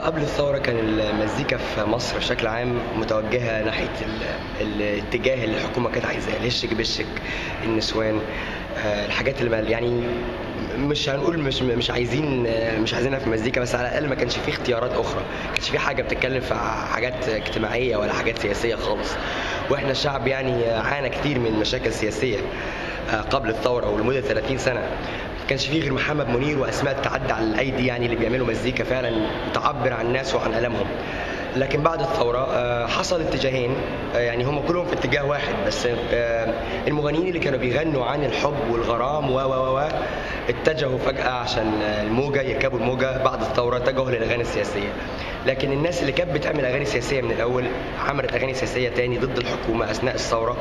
قبل الثورة كان المزيكا في مصر بشكل عام متوجهة ناحية ال- الاتجاه اللي الحكومة كانت عايزاه الهشك بشك النسوان آه، الحاجات اللي ما- يعني مش هنقول مش مش عايزين آه، مش عايزينها في المزيكا بس على الاقل ما كانش فيه اختيارات اخرى ما كانش فيه حاجه بتتكلم في حاجات اجتماعيه ولا حاجات سياسيه خالص واحنا الشعب يعني عانى كتير من مشاكل سياسيه آه، قبل الثوره ولمده 30 سنه ما كانش فيه غير محمد منير واسماء تعدى على الايدي يعني اللي بيعملوا مزيكا فعلا تعبر عن الناس وعن الامهم لكن بعد الثورة آه، حصل اتجاهين آه، يعني هم كلهم في اتجاه واحد بس آه، المغنيين اللي كانوا بيغنوا عن الحب والغرام و و و و اتجهوا فجأة عشان الموجة يركبوا الموجة بعد الثورة اتجهوا للأغاني السياسية لكن الناس اللي كانت بتعمل أغاني سياسية من الأول عملت أغاني سياسية تاني ضد الحكومة أثناء الثورة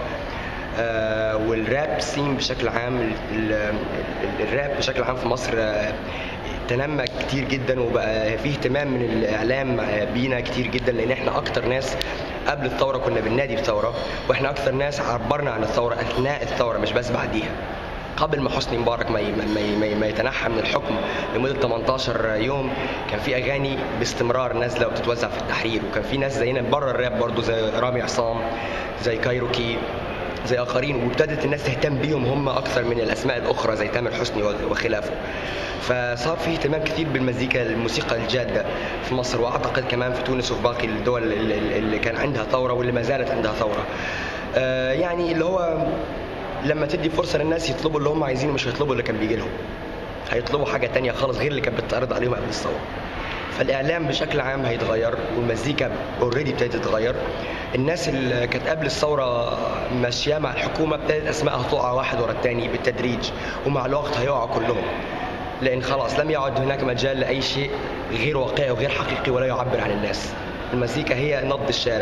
آه، والراب سين بشكل عام ال- ال- الراب بشكل عام في مصر آه، تنمى كتير جدا وبقى فيه اهتمام من الاعلام بينا كتير جدا لان احنا اكتر ناس قبل الثوره كنا بننادي الثوره واحنا اكتر ناس عبرنا عن الثوره اثناء الثوره مش بس بعديها قبل ما حسني مبارك ما ي- ما ي- ما ي- ما يتنحى من الحكم لمده 18 يوم كان في اغاني باستمرار نازله وبتتوزع في التحرير وكان في ناس زينا بره الراب برضو زي رامي عصام زي كايروكي زي اخرين وابتدت الناس تهتم بيهم هم اكثر من الاسماء الاخرى زي تامر حسني وخلافه فصار في اهتمام كثير بالمزيكا الموسيقى الجاده في مصر واعتقد كمان في تونس وفي باقي الدول اللي اللي كان عندها ثوره واللي ما زالت عندها ثوره آه، يعني اللي هو لما تدي فرصه للناس يطلبوا اللي هم عايزينه مش هيطلبوا اللي كان بيجي لهم هيطلبوا حاجه تانية خالص غير اللي كانت بتتعرض عليهم قبل الثوره فالاعلام بشكل عام هيتغير والمزيكا اوريدي ابتدت تتغير الناس اللي كانت قبل الثوره ماشيه مع الحكومه ابتدت اسمائها تقع واحد ورا الثاني بالتدريج ومع الوقت هيقعوا كلهم لان خلاص لم يعد هناك مجال لاي شيء غير واقعي وغير حقيقي ولا يعبر عن الناس المزيكا هي نبض الشارع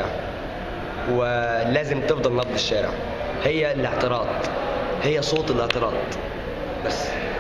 ولازم تفضل نبض الشارع هي الاعتراض هي صوت الاعتراض بس